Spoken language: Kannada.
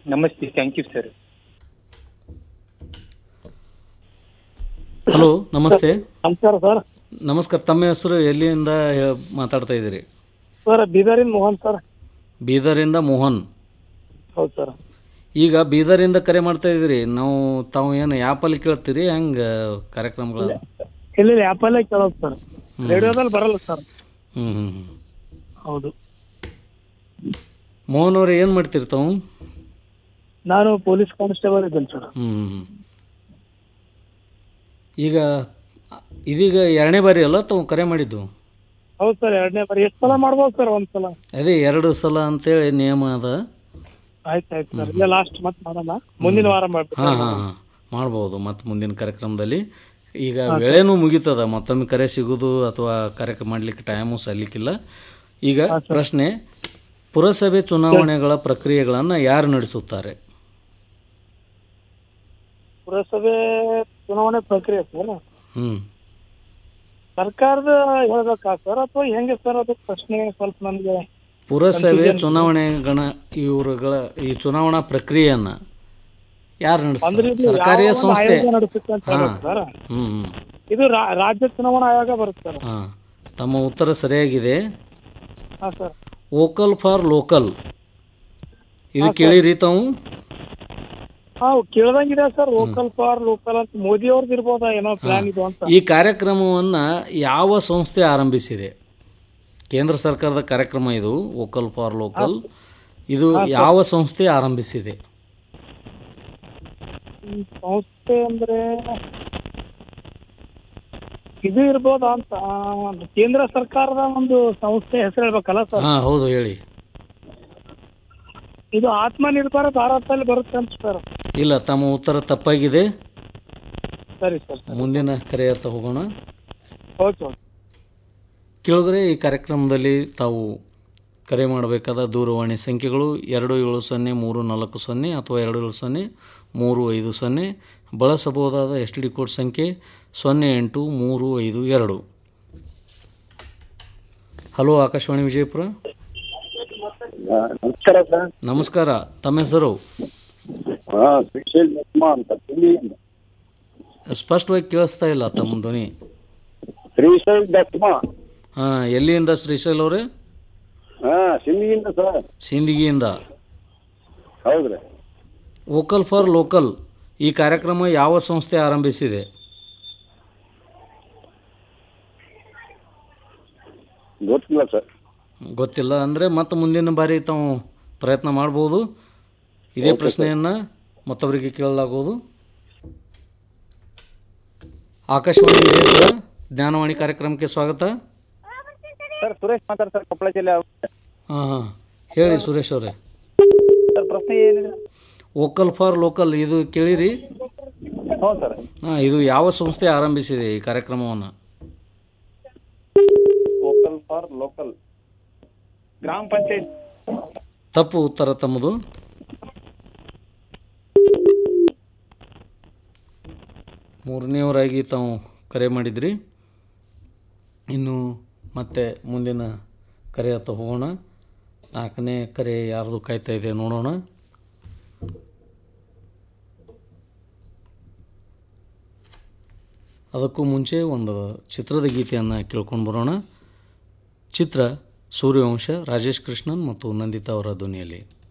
ನಮಸ್ತೆ ಥ್ಯಾಂಕ್ ಯು ಸರ್ ಹಲೋ ನಮಸ್ತೆ ನಮಸ್ಕಾರ ಸರ್ ನಮಸ್ಕಾರ ತಮ್ಮ ಹೆಸರು ಎಲ್ಲಿಂದ ಹೇ- ಮಾತಾಡ್ತಾ ಇದ್ದೀರಿ ಸರ್ ಬೀದರಿಂದ ಮೋಹನ್ ಸರ್ ಬೀದರಿಂದ ಮೋಹನ್ ಹೌದು ಸರ್ ಈಗ ಬೀದರಿಂದ ಕರೆ ಮಾಡ್ತಾ ಇದ್ದೀರಿ ನಾವು ತಾವು ಏನು ಆ್ಯಪಲ್ಲಿ ಕೇಳ್ತೀರಿ ಹೆಂಗೆ ಕಾರ್ಯಕ್ರಮಗಳ ಇಲ್ಲಿ ಆ್ಯಪಲ್ಲೇ ಕೇಳೋದು ಸರ್ ರೇಡಿಯೋದಲ್ಲಿ ಬರಲ್ಲ ಸರ್ ಹ್ಞೂ ಹ್ಞೂ ಹ್ಞೂ ಹೌದು ಮೋಹನ್ ಅವ್ರು ಏನು ಮಾಡ್ತೀರಿ ತಾವು ನಾನು ಪೊಲೀಸ್ ಕಾನ್ಸ್ಟೇಬಲ್ ಇದ್ದೇನೆ ಸರ್ ಹ್ಞೂ ಹ್ಞೂ ಈಗ ಇದೀಗ ಎರಡನೇ ಬಾರಿ ಅಲ್ಲ ತಾವು ಕರೆ ಮಾಡಿದ್ದು ಹೌದು ಸರ್ ಎರಡನೇ ಬಾರಿ ಎಷ್ಟು ಸಲ ಮಾಡ್ಬೋದು ಸರ್ ಒಂದ್ ಸಲ ಅದೇ ಎರಡು ಸಲ ಅಂತೇಳಿ ನಿಯಮ ಅದ ಆಯ್ತು ಆಯ್ತು ಸರ್ ಇಲ್ಲ ಲಾಸ್ಟ್ ಮತ್ತೆ ಮಾಡೋಣ ಮುಂದಿನ ವಾರ ಮಾಡ್ಬೇಕು ಹಾಂ ಹಾಂ ಹಾಂ ಮಾಡ್ಬೋದು ಮತ್ತು ಮುಂದಿನ ಕಾರ್ಯಕ್ರಮದಲ್ಲಿ ಈಗ ವೇಳೆನೂ ಮುಗೀತದ ಮತ್ತೊಮ್ಮೆ ಕರೆ ಸಿಗೋದು ಅಥವಾ ಕಾರ್ಯಕ್ರಮ ಮಾಡಲಿಕ್ಕೆ ಟೈಮು ಸಲ್ಲಿಕ್ಕಿಲ್ಲ ಈಗ ಪ್ರಶ್ನೆ ಪುರಸಭೆ ಚುನಾವಣೆಗಳ ಪ್ರಕ್ರಿಯೆಗಳನ್ನು ಯಾರು ನಡೆಸುತ್ತಾರೆ ಪುರಸಭೆ ಚುನಾವಣೆ ಪ್ರಕ್ರಿಯೆ ಸರ್ ಹ್ಞೂ ಸರ್ಕಾರದ ಹೇಳ್ಬೇಕಾ ಸರ್ ಅಥವಾ ಹೆಂಗೆ ಸರ್ ಅದು ಪ್ರಶ್ನೆ ಸ್ವಲ್ಪ ನನಗೆ ಪುರಸಭೆ ಚುನಾವಣೆಗಳ ಇವರುಗಳ ಈ ಚುನಾವಣಾ ಪ್ರಕ್ರಿಯೆಯನ್ನು ಯಾರು ಅಂದ್ರೆ ನಡೆಸ್ತಾರೆ ಇದು ಸರ್ಕಾರಿ ಯಾವ ಒಂದು ಸಂಸ್ಥೆ ಆಯೋಗ ನಡೆಸುತ್ತೆ ಅಂತ ಹಾಂ ಹೇಳ್ಬೇಕು ಸರ್ ಹ್ಞೂ ಹ್ಞೂ ಇದು ರಾ- ರಾಜ್ಯ ಚುನಾವಣಾ ಆಯೋಗ ಬರುತ್ತೆ ಸರ್ ಹಾಂ ತಮ್ಮ ಉತ್ತರ ಸರಿಯಾಗಿದೆ ಹಾಂ ಸರ್ ವೋಕಲ್ ಫಾರ್ ಲೋಕಲ್ ಇದು ಕೇಳಿರಿ ತಾವು ಹಾ ಕೇಳ್ದಂಗಿದೆ ಸರ್ ಲೋಕಲ್ ಫಾರ್ ಲೋಕಲ್ ಅಂತ ಮೋದಿ ಅವ್ರದ್ದು ಇರ್ಬೋದಾ ಏನೋ ಪ್ಲಾನ್ ಇದು ಅಂತ ಈ ಕಾರ್ಯಕ್ರಮವನ್ನು ಯಾವ ಸಂಸ್ಥೆ ಆರಂಭಿಸಿದೆ ಕೇಂದ್ರ ಸರ್ಕಾರದ ಕಾರ್ಯಕ್ರಮ ಇದು ವೋಕಲ್ ಫಾರ್ ಲೋಕಲ್ ಇದು ಯಾವ ಸಂಸ್ಥೆ ಆರಂಭಿಸಿದೆ ಈ ಸಂಸ್ಥೆ ಅಂದ್ರೆ ಇದು ಇರ್ಬೋದಾ ಅಂತ ಆ, ಕೇಂದ್ರ ಸರ್ಕಾರದ ಒಂದು ಸಂಸ್ಥೆ ಹೆಸರು ಹೇಳ್ಬೇಕಲ್ಲ ಸರ್ ಹಾಂ ಹೌದು ಹೇಳಿ ಇದು ಆತ್ಮನಿರ್ಭರ ಭಾರತದಲ್ಲಿ ಬರುತ್ತೆ ಅಂತ ಸರ್ ಇಲ್ಲ ತಮ್ಮ ಉತ್ತರ ತಪ್ಪಾಗಿದೆ ಸರಿ ಸರ್ ಮುಂದಿನ ಕರೆಯತ್ತ ಹೋಗೋಣ ಓಕೆ ಓಕೆ ಕೇಳಿದ್ರೆ ಈ ಕಾರ್ಯಕ್ರಮದಲ್ಲಿ ತಾವು ಕರೆ ಮಾಡಬೇಕಾದ ದೂರವಾಣಿ ಸಂಖ್ಯೆಗಳು ಎರಡು ಏಳು ಸೊನ್ನೆ ಮೂರು ನಾಲ್ಕು ಸೊನ್ನೆ ಅಥವಾ ಎರಡು ಏಳು ಸೊನ್ನೆ ಮೂರು ಐದು ಸೊನ್ನೆ ಬಳಸಬಹುದಾದ ಎಸ್ ಟಿ ಡಿ ಕೋಡ್ ಸಂಖ್ಯೆ ಸೊನ್ನೆ ಎಂಟು ಮೂರು ಐದು ಎರಡು ಹಲೋ ಆಕಾಶವಾಣಿ ವಿಜಯಪುರ ನಮಸ್ಕಾರ ಸರ್ ನಮಸ್ಕಾರ ತಮ್ಮ ಹೆಸರು ಹಾ ಶ್ರೀಶೈಲ್ ದತ್ಮ ಅಂತ ತಿಂಡಿಯಿಂದ ಸ್ಪಷ್ಟವಾಗಿ ಕೇಳಿಸ್ತಾ ಇಲ್ಲ ತಮ್ಮ ಧ್ವನಿ ಶ್ರೀಶೈಲ್ ದತ್ಮ ಹಾಂ ಎಲ್ಲಿಂದ ಶ್ರೀಶೈಲ್ ಅವರೇ ಹಾ ಸಿಂಧಿಯಿಂದ ಸರ್ ಸಿಂದಗಿಯಿಂದ ಹೌದ್ರಿ ವೋಕಲ್ ಫಾರ್ ಲೋಕಲ್ ಈ ಕಾರ್ಯಕ್ರಮ ಯಾವ ಸಂಸ್ಥೆ ಆರಂಭಿಸಿದೆ ಗೊತ್ತಿಲ್ಲ ಸರ್ ಗೊತ್ತಿಲ್ಲ ಅಂದರೆ ಮತ್ತೆ ಮುಂದಿನ ಬಾರಿ ತಾವು ಪ್ರಯತ್ನ ಮಾಡ್ಬೋದು ಇದೇ ಪ್ರಶ್ನೆಯನ್ನು ಮತ್ತೊಬ್ಬರಿಗೆ ಕೇಳಲಾಗುವುದು ಆಕಾಶವಾಣಿ ವಿಜಯಪುರ ಜ್ಞಾನವಾಣಿ ಕಾರ್ಯಕ್ರಮಕ್ಕೆ ಸ್ವಾಗತ ಸರ್ ಸುರೇಶ್ ಮಾತಾಡ್ ಸರ್ ಕೊಪ್ಪಳ ಜಿಲ್ಲೆ ಹಾಂ ಹಾಂ ಹೇಳಿ ಸುರೇಶ್ ಅವರೇ ಸರ್ ಪ್ರಶ್ನೆ ಏನಿದೆ ವೋಕಲ್ ಫಾರ್ ಲೋಕಲ್ ಇದು ಕೇಳಿರಿ ಹ್ಞೂ ಸರ್ ಹಾಂ ಇದು ಯಾವ ಸಂಸ್ಥೆ ಆರಂಭಿಸಿದೆ ಈ ಕಾರ್ಯಕ್ರಮವನ್ನು ವೋಕಲ್ ಫಾರ್ ಲೋಕಲ್ ಗ್ರಾಮ ಪಂಚಾಯತ್ ತಪ್ಪು ಉತ್ತರ ತಮ್ಮದು ಮೂರನೆಯವರಾಗಿ ತಾವು ಕರೆ ಮಾಡಿದ್ರಿ ಇನ್ನು ಮತ್ತೆ ಮುಂದಿನ ಕರೆ ಹತ್ತ ಹೋಗೋಣ ನಾಲ್ಕನೇ ಕರೆ ಯಾರ್ದು ಕಾಯ್ತಾ ಇದೆ ನೋಡೋಣ ಅದಕ್ಕೂ ಮುಂಚೆ ಒಂದು ಚಿತ್ರದ ಗೀತೆಯನ್ನು ಕೇಳ್ಕೊಂಡು ಬರೋಣ ಚಿತ್ರ ಸೂರ್ಯವಂಶ ರಾಜೇಶ್ ಕೃಷ್ಣನ್ ಮತ್ತು ನಂದಿತಾ ಅವರ ಧ್ವನಿಯಲ್ಲಿ